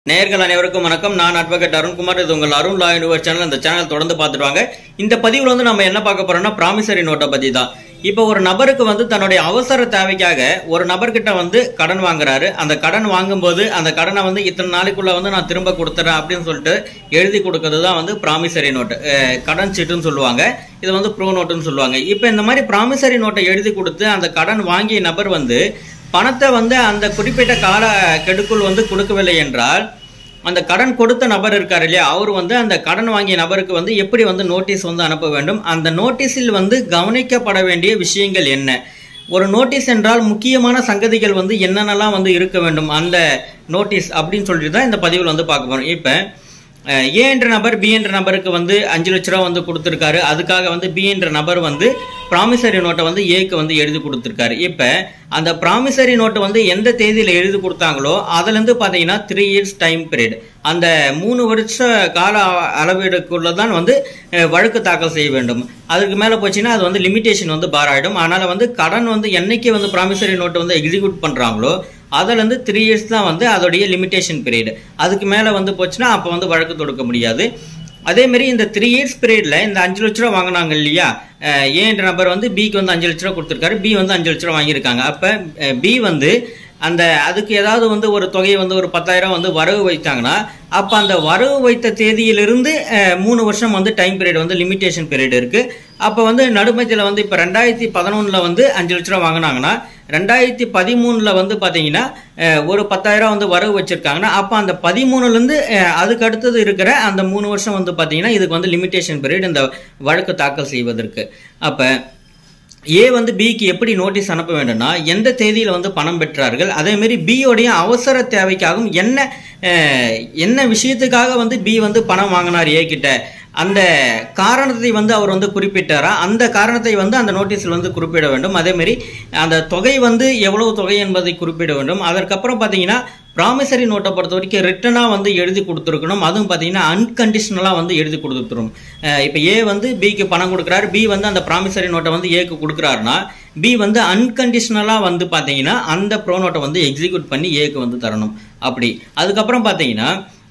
நேயர்கள் அனைவருக்கும் வணக்கம் நான் அட்வொகேட் அருண்குமார் இது உங்கள் அருண் லா யூனிவர்ஸ் சேனல் இந்த சேனல் தொடர்ந்து பார்த்துட்டு வாங்க இந்த பதிவில் வந்து நம்ம என்ன பார்க்க போறோம்னா ப்ராமிசரி நோட்டை பத்தி தான் இப்போ ஒரு நபருக்கு வந்து தன்னுடைய அவசர தேவைக்காக ஒரு நபர்கிட்ட வந்து கடன் வாங்குறாரு அந்த கடன் வாங்கும்போது அந்த கடனை வந்து இத்தனை நாளைக்குள்ள வந்து நான் திரும்ப கொடுத்துறேன் அப்படின்னு சொல்லிட்டு எழுதி கொடுக்கறது தான் வந்து ப்ராமிசரி நோட்டு அஹ், கடன் சீட்டுன்னு சொல்லுவாங்க இது வந்து ப்ரோ நோட்டுன்னு சொல்லுவாங்க இப்போ இந்த மாதிரி ப்ராமிசரி நோட்டை எழுதி கொடுத்து அந்த கடன் வாங்கிய நபர் வந்து பணத்தை வந்து அந்த குறிப்பிட்ட கால கெடுக்குள் வந்து கொடுக்கவில்லை என்றால் அந்த கடன் கொடுத்த நபர் இருக்கார் இல்லையா அவர் வந்து அந்த கடன் வாங்கிய நபருக்கு வந்து எப்படி வந்து நோட்டீஸ் வந்து அனுப்ப வேண்டும் அந்த நோட்டீஸில் வந்து கவனிக்கப்பட வேண்டிய விஷயங்கள் என்ன ஒரு நோட்டீஸ் என்றால் முக்கியமான சங்கதிகள் வந்து என்னென்னலாம் வந்து இருக்க வேண்டும் அந்த நோட்டீஸ் அப்படின்னு சொல்லிட்டு தான் இந்த பதிவில் வந்து பார்க்க போறோம் இப்போ அஹ், ஏ என்ற நபர் பி என்ற நபருக்கு வந்து அஞ்சு லட்ச ரூபா வந்து கொடுத்துருக்காரு அதுக்காக வந்து பி என்ற நபர் வந்து ப்ராமிசரி நோட்டை வந்து ஏக்கு வந்து எழுதி கொடுத்துருக்காரு இப்போ அந்த ப்ராமிசரி நோட்டை வந்து எந்த தேதியில் எழுதி கொடுத்தாங்களோ அதுலேருந்து பார்த்தீங்கன்னா த்ரீ இயர்ஸ் டைம் பீரியட் அந்த மூணு வருஷ கால அளவீடுக்குள்ள தான் வந்து அஹ், வழக்கு தாக்கல் செய்ய வேண்டும் அதுக்கு மேலே போச்சுன்னா அது வந்து லிமிடேஷன் வந்து பார் ஆயிடும் அதனால் வந்து கடன் வந்து என்னைக்கு வந்து ப்ராமிசரி நோட்டை வந்து எக்ஸிக்யூட் பண்ணுறாங்களோ அதுலேருந்து த்ரீ இயர்ஸ் தான் வந்து அதோடைய லிமிடேஷன் பீரியட் அதுக்கு மேலே வந்து போச்சுன்னா அப்போ வந்து வழக்கு தொடுக்க முடியாது அதே மாதிரி இந்த த்ரீ இயர்ஸ் பீரியட்ல இந்த அஞ்சு லட்ச ரூபா வாங்கினாங்க இல்லையா அஹ் ஏ என்ற நபர் வந்து பிக்கு வந்து அஞ்சு லட்ச ரூபா கொடுத்துருக்காரு பி வந்து அஞ்சு லட்ச ரூபா வாங்கியிருக்காங்க அப்போ பி வந்து அந்த அதுக்கு ஏதாவது வந்து ஒரு தொகையை வந்து ஒரு பத்தாயிரம் வந்து வரவு வைத்தாங்கன்னா அப்போ அந்த வரவு வைத்த தேதியிலிருந்து அஹ், மூணு வருஷம் வந்து டைம் பீரியட் வந்து லிமிடேஷன் பீரியட் இருக்கு அப்போ வந்து நடுமத்தியில் வந்து இப்போ ரெண்டாயிரத்தி பதினொன்றில் வந்து அஞ்சு லட்ச ரூபா வாங்கினாங்கன்னா ரெண்டாயிரத்தி பதிமூணில் வந்து பார்த்தீங்கன்னா அஹ், ஒரு பத்தாயிரம் வந்து வரவு வச்சிருக்காங்கன்னா அப்போ அந்த பதிமூணுலேருந்து அதுக்கு அடுத்தது இருக்கிற அந்த மூணு வருஷம் வந்து பார்த்தீங்கன்னா இதுக்கு வந்து லிமிடேஷன் பீரியட் இந்த வழக்கு தாக்கல் செய்வதற்கு அப்போ ஏ வந்து பிக்கு எப்படி நோட்டீஸ் அனுப்ப வேண்டும்னா எந்த தேதியில் வந்து பணம் பெற்றார்கள் அதே மாதிரி பியோடைய அவசர தேவைக்காகவும் என்ன அஹ், என்ன விஷயத்துக்காக வந்து பி வந்து பணம் வாங்கினார் ஏ கிட்ட அந்த காரணத்தை வந்து அவர் வந்து குறிப்பிட்டாரா அந்த காரணத்தை வந்து அந்த நோட்டீஸில் வந்து குறிப்பிட வேண்டும் அதே மாதிரி அந்த தொகை வந்து எவ்வளவு தொகை என்பதை குறிப்பிட வேண்டும் அதற்கப்புறம் பார்த்தீங்கன்னா ப்ராமிசரி நோட்டை பொறுத்த வரைக்கும் ரிட்டனாக வந்து எழுதி கொடுத்துருக்கணும் அதுவும் பார்த்தீங்கன்னா அன்கண்டிஷனலாக வந்து எழுதி கொடுத்துரும் இப்போ ஏ வந்து பிக்கு பணம் கொடுக்குறாரு பி வந்து அந்த ப்ராமிசரி நோட்டை வந்து ஏக்கு கொடுக்குறாருன்னா பி வந்து அன்கண்டிஷனலாக வந்து பார்த்தீங்கன்னா அந்த ப்ரோ நோட்டை வந்து எக்ஸிக்யூட் பண்ணி ஏக்கு வந்து தரணும் அப்படி அதுக்கப்புறம் பார்த்தீங்கன்னா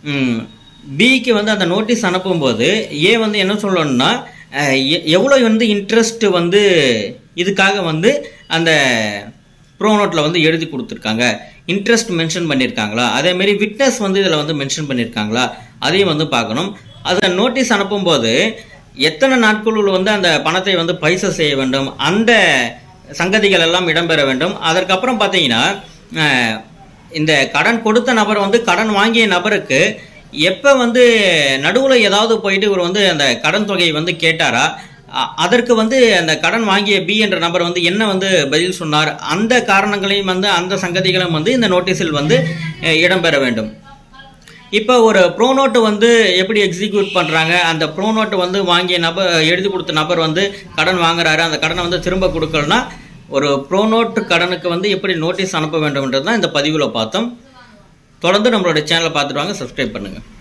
பிக்கு வந்து அந்த நோட்டீஸ் அனுப்பும்போது ஏ வந்து என்ன சொல்லணும்னா அஹ், எ- எவ்வளோ வந்து இன்ட்ரெஸ்ட் வந்து இதுக்காக வந்து அந்த ப்ரோ நோட்டில் வந்து எழுதி கொடுத்துருக்காங்க இன்ட்ரெஸ்ட் மென்ஷன் பண்ணியிருக்காங்களா அதே மாதிரி விட்னஸ் வந்து இதில் வந்து மென்ஷன் பண்ணியிருக்காங்களா அதையும் வந்து பார்க்கணும் அதை நோட்டீஸ் அனுப்பும்போது எத்தனை நாட்களுள் வந்து அந்த பணத்தை வந்து பைசா செய்ய வேண்டும் அந்த சங்கதிகள் எல்லாம் இடம்பெற வேண்டும் அதற்கப்புறம் பார்த்தீங்கன்னா அஹ், இந்த கடன் கொடுத்த நபர் வந்து கடன் வாங்கிய நபருக்கு எப்போ வந்து நடுவில் ஏதாவது போயிட்டு இவர் வந்து அந்த கடன் தொகையை வந்து கேட்டாரா அ- அதற்கு வந்து அந்த கடன் வாங்கிய பி என்ற நபர் வந்து என்ன வந்து பதில் சொன்னார் அந்த காரணங்களையும் வந்து அந்த சங்கதிகளும் வந்து இந்த நோட்டீஸில் வந்து அஹ், இடம்பெற வேண்டும் இப்போ ஒரு ப்ரோ நோட்டு வந்து எப்படி எக்ஸிக்யூட் பண்ணுறாங்க அந்த ப்ரோ நோட்டு வந்து வாங்கிய நபர் எழுதி கொடுத்த நபர் வந்து கடன் வாங்குறாரு அந்த கடனை வந்து திரும்ப கொடுக்கலனா ஒரு ப்ரோ நோட்டு கடனுக்கு வந்து எப்படி நோட்டீஸ் அனுப்ப வேண்டும்ன்றது தான் இந்த பதிவில் பார்த்தோம் தொடர்ந்து நம்மளோட சேனலை பார்த்துட்டு வாங்க சப்ஸ்கிரைப் பண்ணுங்கள்